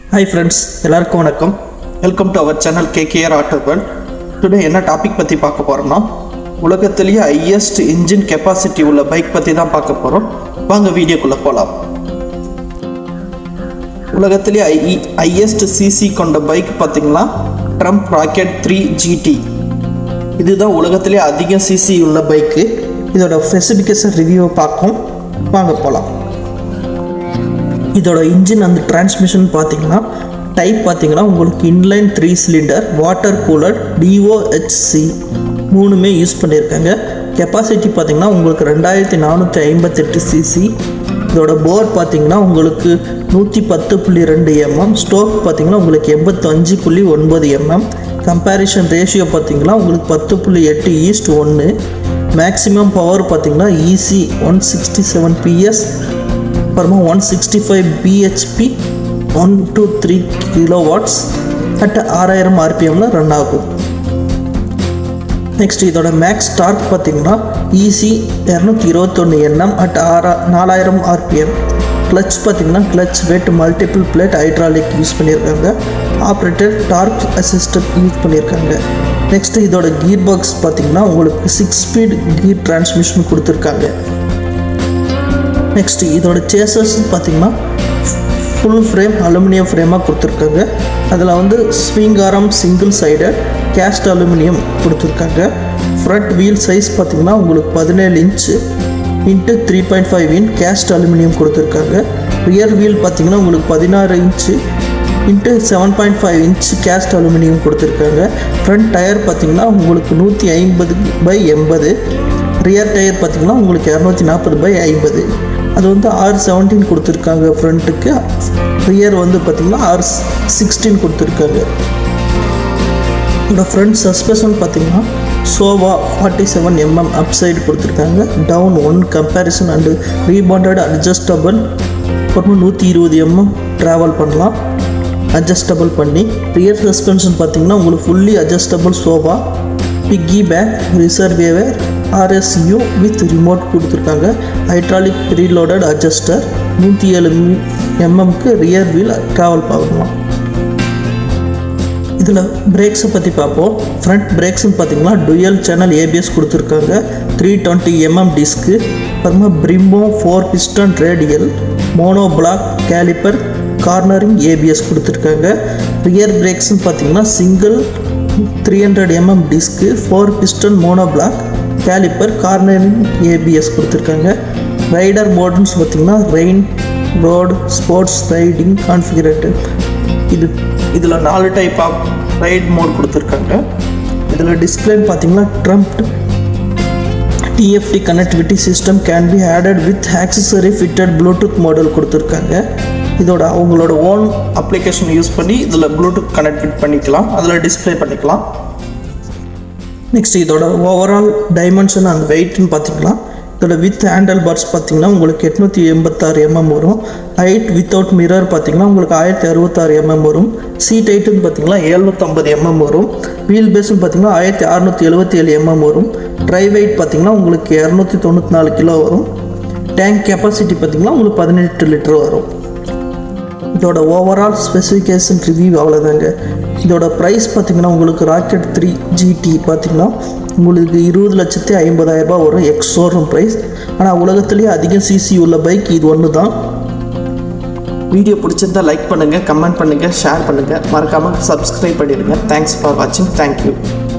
hi friends எல்லாருக்கும் வணக்கம் welcome to our channel KKR auto world today என்ன topic பற்றி பார்க்க போகிறோம்னா உலகத்திலேயே ஹையஸ்ட் இன்ஜின் கெப்பாசிட்டி உள்ள பைக் பற்றி தான் பார்க்க போகிறோம் வாங்க வீடியோக்குள்ளே போகலாம் உலகத்திலேயே ஐ ஹையஸ்ட் சிசி கொண்ட பைக் பார்த்தீங்கன்னா ட்ரம்ப் ராக்கெட் த்ரீ ஜிடி இதுதான் உலகத்திலே அதிக சிசி உள்ள பைக்கு இதோட ஸ்பெசிஃபிகேஷன் ரிவ்யூவை பார்க்கும் வாங்க போகலாம் இதோட இன்ஜின் அந்த டிரான்ஸ்மிஷன் பார்த்தீங்கன்னா டைப் பார்த்தீங்கன்னா உங்களுக்கு inline three cylinder water cooler DOHC மூணுமே யூஸ் பண்ணியிருக்காங்க கெப்பாசிட்டி பார்த்தீங்கன்னா உங்களுக்கு ரெண்டாயிரத்தி நானூற்றி ஐம்பத்தெட்டு சிசி இதோட போர் பார்த்தீங்கன்னா உங்களுக்கு நூற்றி பத்து புள்ளி ரெண்டு எம்எம் ஸ்டோக் பார்த்தீங்கன்னா உங்களுக்கு எண்பத்தஞ்சு புள்ளி ஒன்பது எம்எம் கம்பேரிஷன் ரேஷியோ பார்த்தீங்கன்னா உங்களுக்கு பத்து புள்ளி எட்டு ஈஸ்ட் ஒன்று மேக்ஸிமம் பவர் பார்த்தீங்கன்னா ஈசி ஒன் சிக்ஸ்டி செவன் பிஎஸ் அப்புறமா one sixty five BHP one two three kilo watts at ஆறாயிரம் ஆர்பிஎம்மில் ரன் ஆகும் நெக்ஸ்ட் இதோட மேக்ஸ் டார்க் பார்த்தீங்கன்னா ஈஸி இரநூத்தி இருபத்தொன்று எண்ணம் அட் ஆறா நாலாயிரம் ஆர்பிஎம் கிளச் பார்த்தீங்கன்னா clutch wet multiple plate hydraulic use பண்ணியிருக்காங்க ஆப்ரேட்டர் டார்க் அசிஸ்டன்ட் யூஸ் பண்ணியிருக்காங்க நெக்ஸ்ட் இதோட கீர் பாக்ஸ் பார்த்தீங்கன்னா உங்களுக்கு சிக்ஸ் ஸ்பீட் கீர் டிரான்ஸ்மிஷன் கொடுத்துருக்காங்க நெக்ஸ்ட் இதோட சேசஸ் பார்த்தீங்கன்னா ஃபுல் ஃப்ரேம் அலுமினியம் ஃப்ரேமாக கொடுத்துருக்காங்க அதில் வந்து swingarm single sided cast aluminium கொடுத்துருக்காங்க ஃப்ரண்ட் வீல் சைஸ் பார்த்தீங்கன்னா உங்களுக்கு பதினேழு inch into three point five in cast aluminium கொடுத்துருக்காங்க ரியர் வீல் பார்த்தீங்கன்னா உங்களுக்கு பதினாறு inch into seven point five inch cast aluminium கொடுத்துருக்காங்க ஃப்ரண்ட் டயர் பார்த்தீங்கன்னா உங்களுக்கு நூற்றி ஐம்பது பை எண்பது ரியர் டயர் பார்த்தீங்கன்னா உங்களுக்கு இரநூத்தி நாற்பது பை ஐம்பது அது வந்து ஆர் செவன்டீன் கொடுத்துருக்காங்க ஃப்ரண்ட்டுக்கு ரியர் வந்து பார்த்திங்கன்னா ஆர் சிக்ஸ்டீன் கொடுத்துருக்காங்க இதோட ஃப்ரண்ட் சஸ்பெஷன் பார்த்தீங்கன்னா Showa forty seven mm upside கொடுத்துருக்காங்க down one compression and rebounded adjustable அப்புறமா நூற்றி இருபது எம்எம் ட்ராவல் பண்ணலாம் அட்ஜஸ்டபிள் பண்ணி ரியர் சஸ்பென்ஷன் பார்த்தீங்கன்னா உங்களுக்கு fully adjustable Showa piggyback reservoir RSU with remote கொடுத்துருக்காங்க ஹைட்ராலிக் ப்ரீலோடட் அட்ஜஸ்டர் நூற்றி ஏழு எம்எம்க்கு ரியர் வீல் ட்ராவல் பண்ணலாம் இதில் பிரேக்ஸை பற்றி பார்ப்போம் ஃப்ரண்ட் பிரேக்ஸ்னு பார்த்தீங்கன்னா டுயல் சேனல் ஏபிஎஸ் கொடுத்துருக்காங்க த்ரீ டுவெண்ட்டி எம்எம் டிஸ்க்கு அப்புறமா Brembo four piston radial monoblock caliper cornering ABS கொடுத்துருக்காங்க ரியர் பிரேக்ஸ்னு பார்த்தீங்கன்னா single three hundred mm disc four piston monoblock caliper cornering ABS கொடுத்துருக்காங்க ரைடர் மோடுன்னு பார்த்தீங்கன்னா rain road sports riding configurator இது இதில் நாலு டைப் ஆஃப் ரைட் மோட் கொடுத்துருக்காங்க இதில் டிஸ்பிளேன்னு பார்த்தீங்கன்னா Triumph TFT connectivity system can be added with accessory fitted Bluetooth model கொடுத்துருக்காங்க இதோட அவங்களோட ஓன் அப்ளிகேஷன் யூஸ் பண்ணி இதில் ப்ளூடூத் கனெக்ட் பண்ணிக்கலாம் அதில் டிஸ்பிளே பண்ணிக்கலாம் நெக்ஸ்ட் இதோட ஓவரால் டைமென்ஷன் அண்ட் வெயிட்னு பார்த்தீங்கன்னா இதோட வித் ஹேண்டல் பார்ஸ் பார்த்தீங்கன்னா உங்களுக்கு எட்நூற்றி எண்பத்தாறு எம்எம் வரும் ஹைட் வித்தவுட் மிரர் பார்த்தீங்கன்னா உங்களுக்கு ஆயிரத்தி அறுபத்தாறு எம்எம் வரும் சீட் ஹைட்டுன்னு பார்த்தீங்கன்னா எழுநூற்றம்பது எம்எம் வரும் வீல் பேஸ்னு பார்த்தீங்கன்னா ஆயிரத்தி அறநூற்றி எழுபத்தி ஏழு எம்எம் வரும் ட்ரை வெயிட் பார்த்தீங்கன்னா உங்களுக்கு இரநூத்தி தொண்ணூற்றி நாலு கிலோ வரும் டேங்க் கெப்பாசிட்டி பார்த்தீங்கன்னா உங்களுக்கு பதினெட்டு லிட்டர் வரும் இதோட ஓவரால் ஸ்பெசிஃபிகேஷன் ரிவ்யூ அவ்வளோதாங்க இதோட ப்ரைஸ் பார்த்தீங்கன்னா உங்களுக்கு ராக்கெட் த்ரீ ஜிடி பார்த்தீங்கன்னா உங்களுக்கு இருபது லட்சத்தி ஐம்பதாயிரரூபா வரும் எக்ஸ் ஷோரூம் ப்ரைஸ் ஆனால் உலகத்துலேயே அதிக சிசி உள்ள பைக் இது ஒன்று தான் வீடியோ பிடிச்சிருந்தா லைக் பண்ணுங்கள் கமெண்ட் பண்ணுங்கள் ஷேர் பண்ணுங்கள் மறக்காமல் சப்ஸ்கிரைப் பண்ணிடுங்க தேங்க்ஸ் ஃபார் வாட்சிங் தேங்க்யூ